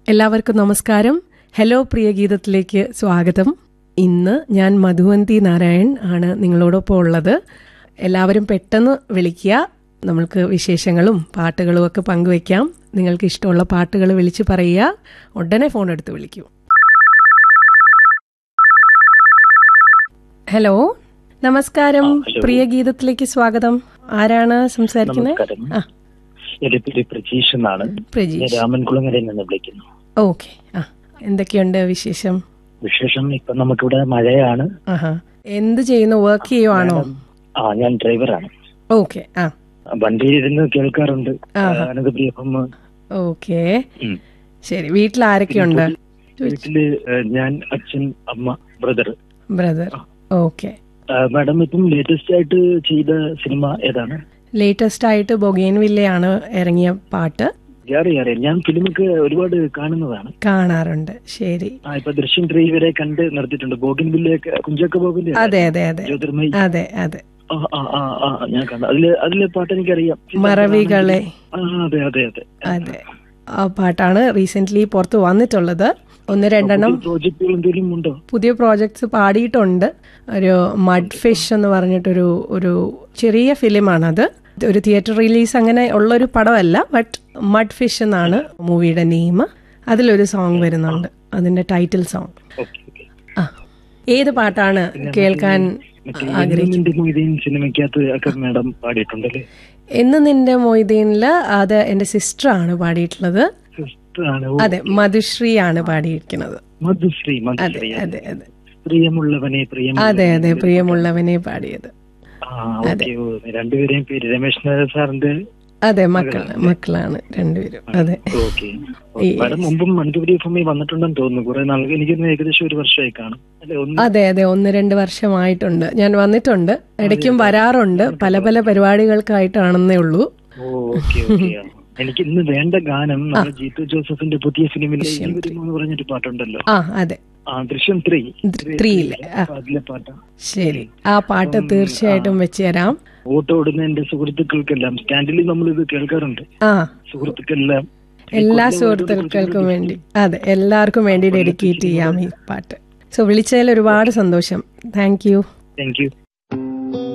എല്ലാവർക്കും നമസ്കാരം ഹലോ പ്രിയ ഗീതത്തിലേക്ക് സ്വാഗതം ഇന്ന് ഞാൻ മധുവന്തി നാരായൺ ആണ് നിങ്ങളോടൊപ്പം ഉള്ളത് എല്ലാവരും പെട്ടെന്ന് വിളിക്കുക നമ്മൾക്ക് വിശേഷങ്ങളും പാട്ടുകളും ഒക്കെ പങ്കുവെക്കാം നിങ്ങൾക്ക് ഇഷ്ടമുള്ള പാട്ടുകൾ വിളിച്ച് പറയുക ഉടനെ ഫോൺ എടുത്ത് വിളിക്കൂ ഹലോ നമസ്കാരം ഹലോ. പ്രിയ ഗീതത്തിലേക്ക് സ്വാഗതം ആരാണ് സംസാരിക്കുന്നത് നമസ്കാരം ആ എന്റെ പേര് പ്രജീഷ് എന്നാണ് ഞാൻ പ്രജീഷ് രാമൻകുളങ്ങരയിൽ നിന്ന് വിളിക്കുന്നു ഓക്കെ ആ എന്തൊക്കെയുണ്ട് വിശേഷം വിശേഷം ഇപ്പൊ നമുക്കിവിടെ മഴയാണ് ആഹാ എന്ത് ചെയ്യുന്നു വർക്ക് ചെയ്യുവാണോ ആ ഞാൻ ഡ്രൈവറാണ് ഓക്കെ ആ വണ്ടിയിലിരുന്ന് കേൾക്കാറുണ്ട് ആഹാ. അനന്തപ്രിയപ്പം ഓക്കെ ശരി വീട്ടിൽ ആരൊക്കെയുണ്ട് വീട്ടില് ഏഹ്, ഞാൻ അച്ഛൻ അമ്മ ബ്രദർ ബ്രദർ ഓക്കെ മാഡം ഇപ്പം ലേറ്റസ്റ്റ് ആയിട്ട് ചെയ്ത സിനിമ ഏതാണ് ലേറ്റസ്റ്റ് ആയിട്ട് ബൊഗേൻ വില്ലയാണ് ഇറങ്ങിയ പാട്ട് അറിയാം അറിയാം ഞാൻ ഫിലിമൊക്കെ ഒരുപാട് കാണുന്നതാണ് കാണാറുണ്ട് ശരി ആ ഇപ്പൊ ദൃശ്യം ത്രീ വരെ കണ്ട് നിർത്തിയിട്ടുണ്ട് ബോഗിൻ ബില്ലയൊക്കെ കുഞ്ചാക്ക ബോബിന്റെ അതെ അതെ അതെ ജ്യോതിർമയി അതെ അതെ ആ ആ ആ ആ ഞാൻ കണ്ടു അതില് അതിലെ പാട്ട് എനിക്കറിയാം മറവികളെ ആ അതെ അതെ അതെ അതെ ആ പാട്ടാണ് റീസെന്റ് പുറത്ത് വന്നിട്ടുള്ളത് ഒന്ന് രണ്ടെണ്ണം പ്രോജക്റ്റുകൾ എന്തെങ്കിലും ഉണ്ടോ പുതിയ പ്രോജക്ട്സ് പാടിയിട്ടുണ്ട് ഒരു മഡ് ഫിഷ് എന്ന് പറഞ്ഞിട്ടൊരു ഒരു ചെറിയ ഫിലിമാണത് ഒരു തിയേറ്റർ റിലീസ് അങ്ങനെ ഉള്ളൊരു പടമല്ല ബട്ട് മഡ് ഫിഷ് എന്നാണ് മൂവിയുടെ നെയിം അതിലൊരു സോങ് വരുന്നുണ്ട് അതിന്റെ ടൈറ്റിൽ സോങ് ഓക്കെ ഓക്കെ ആ ഏത് പാട്ടാണ് കേൾക്കാൻ മറ്റേ മൊയ്തീൻ സിനിമയ്ക്കകത്ത് ഒക്കെ മാഡം പാടിയിട്ടുണ്ടല്ലേ എന്ന് നിന്റെ മൊയ്തീനില് അത് എന്റെ സിസ്റ്റർ ആണ് പാടിയിട്ടുള്ളത് സിസ്റ്റർ ആണ് ഓ, അതെ മധുശ്രീ ആണ് പാടിയിരിക്കുന്നത് മധുശ്രീ അതെ മധുശ്രീ അതെ അതെ പ്രിയമുള്ളവനെ പ്രിയം അതെ അതെ പ്രിയമുള്ളവനെ പാടിയത് ആ ഓക്കെ ഓ രണ്ടുപേരെയും പേര് രമേശ് നായർ സാറിന്റെ അതെ മക്കൾ മക്കളാണ് രണ്ടുപേരും അതെ ഓക്കെ മാഡം മുമ്പും മണിപ്പൂരി എഫ് എമ്മിൽ വന്നിട്ടുണ്ടെന്ന് തോന്നുന്നു കുറെ നാൾ എനിക്ക് ഏകദേശം ഒരു വർഷമായി കാണും അല്ലെ ഒന്ന് അതെ അതെ ഒന്ന് രണ്ട് വർഷമായിട്ടുണ്ട് ഞാൻ വന്നിട്ടുണ്ട് ഇടയ്ക്കും വരാറുണ്ട് പല പല പരിപാടികൾക്കായിട്ടാണെന്നേ ഉള്ളൂ ഓ ഓക്കെ ഓക്കെ എനിക്ക് ഇന്ന് വേണ്ട ഗാനം നമ്മുടെ ജീത്തു ജോസഫിന്റെ പുതിയ ഫിലിമിലെ ഈ വരുമോ എന്ന് പറഞ്ഞൊരു പാട്ടുണ്ടല്ലോ ആ അതെ ആ ദൃശ്യം ത്രീ ത്രീയിലെ ആ അതിലെ പാട്ടാ ശരി ആ പാട്ട് തീർച്ചയായിട്ടും വെച്ച് തരാം ഓട്ടോ ഓടുന്ന എന്റെ സുഹൃത്തുക്കൾക്കെല്ലാം സ്റ്റാൻഡിൽ നമ്മൾ ഇത് കേൾക്കാറുണ്ട് ആ സുഹൃത്തുക്കളെല്ലാം എല്ലാ സുഹൃത്തുക്കൾക്കും വേണ്ടി അതെ എല്ലാവർക്കും വേണ്ടി ഡെഡിക്കേറ്റ് ചെയ്യാം ഈ പാട്ട് സോ വിളിച്ചതിൽ ഒരുപാട് സന്തോഷം താങ്ക് യു താങ്ക് യു